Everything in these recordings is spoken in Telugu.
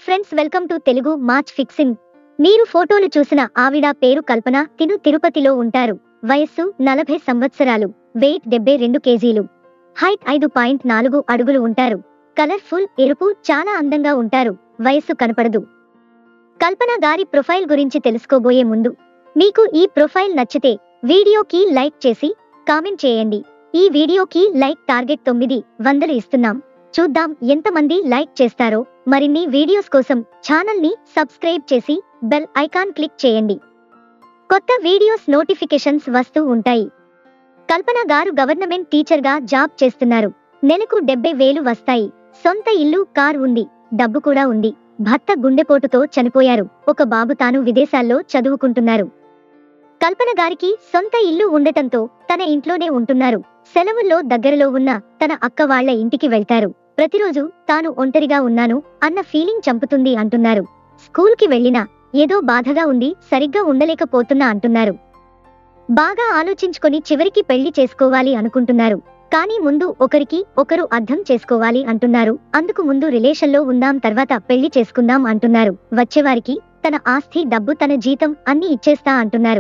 friends welcome to Telugu match fixing మీరు ఫోటోలు చూసిన ఆవిడ పేరు కల్పన తిను తిరుపతిలో ఉంటారు వయస్సు నలభై సంవత్సరాలు వెయిట్ డెబ్బై రెండు కేజీలు హైట్ ఐదు పాయింట్ నాలుగు అడుగులు ఉంటారు కలర్ఫుల్ ఎరుపు చాలా అందంగా ఉంటారు వయస్సు కనపడదు కల్పన గారి ప్రొఫైల్ గురించి తెలుసుకోబోయే ముందు మీకు ఈ ప్రొఫైల్ నచ్చితే వీడియోకి లైక్ చేసి కామెంట్ చేయండి ఈ వీడియోకి లైక్ టార్గెట్ తొమ్మిది వందలు ఇస్తున్నాం చూద్దాం ఎంతమంది లైక్ చేస్తారో మరిన్ని వీడియోస్ కోసం ఛానల్ ని సబ్స్క్రైబ్ చేసి బెల్ ఐకాన్ క్లిక్ చేయండి కొత్త వీడియోస్ నోటిఫికేషన్స్ వస్తూ ఉంటాయి కల్పన గారు గవర్నమెంట్ టీచర్ గా జాబ్ చేస్తున్నారు నెలకు డెబ్బై వేలు వస్తాయి సొంత ఇల్లు కార్ ఉంది డబ్బు కూడా ఉంది భర్త గుండెపోటుతో చనిపోయారు ఒక బాబు తాను విదేశాల్లో చదువుకుంటున్నారు కల్పన గారికి సొంత ఇల్లు ఉండటంతో తన ఇంట్లోనే ఉంటున్నారు సెలవుల్లో దగ్గరలో ఉన్న తన అక్క వాళ్ళ ఇంటికి వెళ్తారు ప్రతిరోజు తాను ఒంటరిగా ఉన్నాను అన్న ఫీలింగ్ చంపుతుంది అంటున్నారు స్కూల్కి వెళ్ళినా ఏదో బాధగా ఉంది సరిగ్గా ఉండలేకపోతున్నా అంటున్నారు బాగా ఆలోచించుకొని చివరికి పెళ్లి చేసుకోవాలి అనుకుంటున్నారు కానీ ముందు ఒకరికి ఒకరు అర్థం చేసుకోవాలి అంటున్నారు అందుకు ముందు రిలేషన్లో ఉందాం తర్వాత పెళ్లి చేసుకుందాం అంటున్నారు వచ్చేవారికి తన ఆస్తి డబ్బు తన జీతం అన్ని ఇచ్చేస్తా అంటున్నారు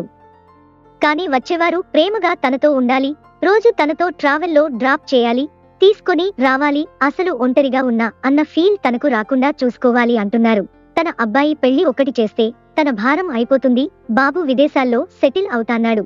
కానీ వచ్చేవారు ప్రేమగా తనతో ఉండాలి రోజు తనతో ట్రావెల్లో డ్రాప్ చేయాలి తీసుకొని రావాలి అసలు ఒంటరిగా ఉన్నా అన్న ఫీల్ తనకు రాకుండా చూసుకోవాలి అంటున్నారు తన అబ్బాయి పెళ్లి ఒకటి చేస్తే తన భారం అయిపోతుంది బాబు విదేశాల్లో సెటిల్ అవుతాన్నాడు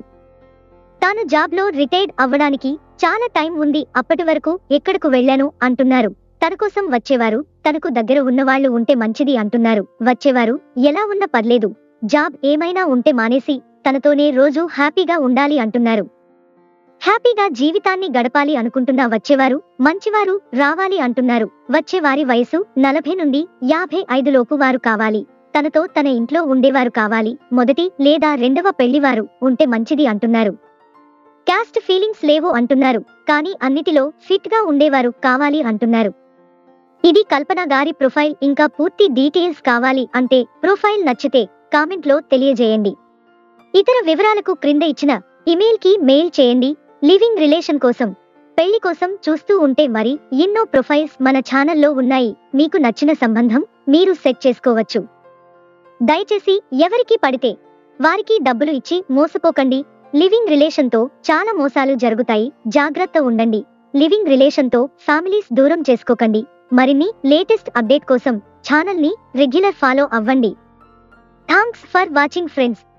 తాను జాబ్లో రిటైర్డ్ అవ్వడానికి చాలా టైం ఉంది అప్పటి వరకు ఎక్కడకు వెళ్ళాను అంటున్నారు తన కోసం వచ్చేవారు తనకు దగ్గర ఉన్నవాళ్లు ఉంటే మంచిది అంటున్నారు వచ్చేవారు ఎలా ఉన్నా పర్లేదు జాబ్ ఏమైనా ఉంటే మానేసి తనతోనే రోజు హ్యాపీగా ఉండాలి అంటున్నారు హ్యాపీగా జీవితాన్ని గడపాలి అనుకుంటున్న వచ్చేవారు మంచివారు రావాలి అంటున్నారు వచ్చేవారి వయసు నలభై నుండి యాభై ఐదులోపు వారు కావాలి తనతో తన ఇంట్లో ఉండేవారు కావాలి మొదటి లేదా రెండవ పెళ్లివారు ఉంటే మంచిది అంటున్నారు క్యాస్ట్ ఫీలింగ్స్ లేవు అంటున్నారు కానీ అన్నిటిలో ఫిట్ గా ఉండేవారు కావాలి అంటున్నారు ఇది కల్పన గారి ప్రొఫైల్ ఇంకా పూర్తి డీటెయిల్స్ కావాలి అంటే ప్రొఫైల్ నచ్చితే కామెంట్ లో తెలియజేయండి ఇతర వివరాలకు క్రింద ఇచ్చిన ఇమెయిల్ కి మెయిల్ చేయండి లివింగ్ రిలేషన్ కోసం పెళ్లి కోసం చూస్తూ ఉంటే మరి ఎన్నో ప్రొఫైల్స్ మన ఛానల్లో ఉన్నాయి మీకు నచ్చిన సంబంధం మీరు సెట్ చేసుకోవచ్చు దయచేసి ఎవరికి పడితే వారికి డబ్బులు ఇచ్చి మోసపోకండి లివింగ్ రిలేషన్తో చాలా మోసాలు జరుగుతాయి జాగ్రత్త ఉండండి లివింగ్ రిలేషన్తో ఫ్యామిలీస్ దూరం చేసుకోకండి మరిన్ని లేటెస్ట్ అప్డేట్ కోసం ఛానల్ని రెగ్యులర్ ఫాలో అవ్వండి థ్యాంక్స్ ఫర్ వాచింగ్ ఫ్రెండ్స్